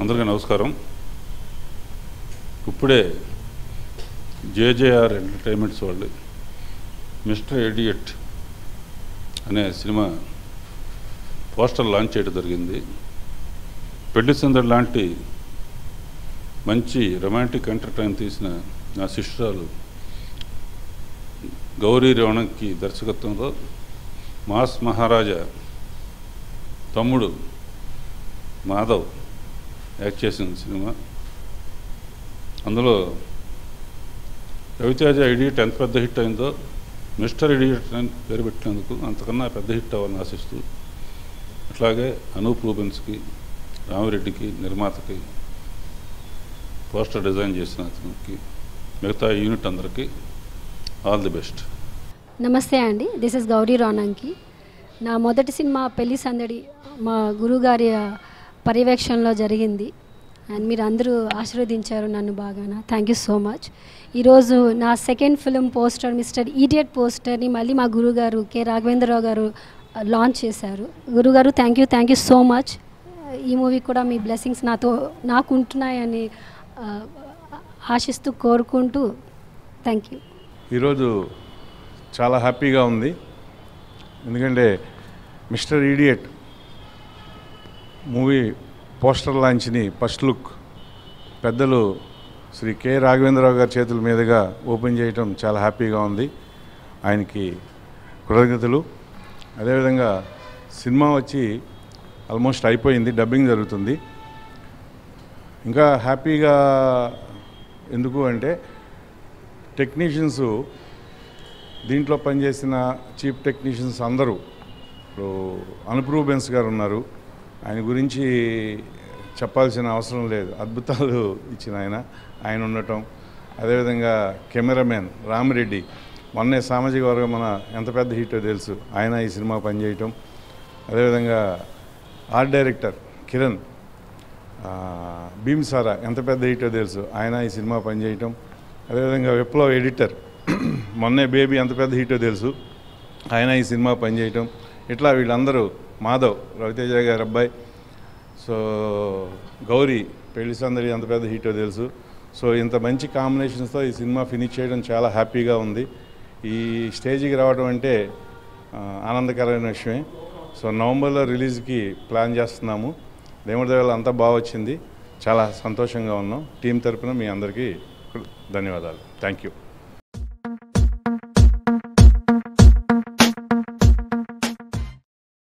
అందరికీ నమస్కారం ఇప్పుడే జేజేఆర్ ఎంటర్టైన్మెంట్స్ వాళ్ళు మిస్టర్ ఎడియట్ అనే సినిమా పోస్టర్ లాంచ్ చేయడం జరిగింది పెళ్లి సందడి లాంటి మంచి రొమాంటిక్ ఎంటర్టైన్ తీసిన నా శిష్యురాలు గౌరీ రవణకి దర్శకత్వంలో మాస్ మహారాజా తమ్ముడు మాధవ్ యాక్ట్ చేసిన సినిమా అందులో రవితేజ ఇడియట్ ఎంత పెద్ద హిట్ అయిందో మిస్టర్ ఇడియట్ అని పేరు పెట్టినందుకు అంతకన్నా పెద్ద హిట్ అవ్వాలని ఆశిస్తూ అట్లాగే అనూప్ రూబెన్స్కి రామిరెడ్డికి నిర్మాతకి పోస్టర్ డిజైన్ చేసిన అతనికి మిగతా యూనిట్ అందరికీ ఆల్ ది బెస్ట్ నమస్తే అండి దిస్ ఇస్ గౌరీ రానంకి నా మొదటి సినిమా పెళ్లి సందడి మా గురుగారి పర్యవేక్షణలో జరిగింది అండ్ మీరు అందరూ ఆశీర్వదించారు నన్ను బాగానా థ్యాంక్ యూ సో మచ్ ఈరోజు నా second film poster mister idiot పోస్టర్ని మళ్ళీ మా గురుగారు కె రాఘవేంద్రరావు గారు లాంచ్ చేశారు గురుగారు thank you thank you so much ఈ మూవీ కూడా మీ బ్లెస్సింగ్స్ నాతో నాకు ఉంటున్నాయని ఆ, ఆశిస్తూ కోరుకుంటూ థ్యాంక్ యూ ఈరోజు చాలా హ్యాపీగా ఉంది ఎందుకంటే మిస్టర్ ఈడియట్ మూవీ పోస్టర్ లాంచ్ని ఫస్ట్ లుక్ పెద్దలు శ్రీ కె రాఘవేంద్రరావు గారి చేతుల మీదుగా ఓపెన్ చేయటం చాలా హ్యాపీగా ఉంది ఆయనకి కృతజ్ఞతలు అదేవిధంగా సినిమా వచ్చి ఆల్మోస్ట్ అయిపోయింది డబ్బింగ్ జరుగుతుంది ఇంకా హ్యాపీగా ఎందుకు అంటే టెక్నీషియన్స్ దీంట్లో పనిచేసిన చీఫ్ టెక్నీషియన్స్ అందరూ ఇప్పుడు అనుప్రూవ్ బెన్స్ గారు ఉన్నారు ఆయన గురించి చెప్పాల్సిన అవసరం లేదు అద్భుతాలు ఇచ్చిన ఆయన ఆయన ఉండటం అదేవిధంగా కెమెరామెన్ రామిరెడ్డి మొన్నే సామాజిక వర్గం మన ఎంత పెద్ద హిట్టో తెలుసు ఆయన ఈ సినిమా పనిచేయటం అదేవిధంగా ఆర్ట్ డైరెక్టర్ కిరణ్ ఆ, భీమ్ సారా ఎంత పెద్ద హిట్టో తెలుసు ఆయన ఈ సినిమా పనిచేయటం అదేవిధంగా విప్లవ్ ఎడిటర్ మొన్నే బేబీ ఎంత పెద్ద హిట్టో తెలుసు ఆయన ఈ సినిమా పనిచేయటం ఇట్లా వీళ్ళందరూ మాధవ్ రవితేజ గారి అబ్బాయి సో గౌరీ పెళ్లి సందడి ఎంత పెద్ద హిట్టో తెలుసు సో ఇంత మంచి కాంబినేషన్స్తో ఈ సినిమా ఫినిష్ చేయడం చాలా హ్యాపీగా ఉంది ఈ స్టేజ్కి రావడం అంటే ఆ, ఆనందకరమైన విషయమే సో నవంబర్లో రిలీజ్కి ప్లాన్ చేస్తున్నాము దేవుడి దేవాల అంతా బాగా వచ్చింది చాలా సంతోషంగా ఉన్నాం టీం తరపున మీ అందరికీ ధన్యవాదాలు థ్యాంక్ యూ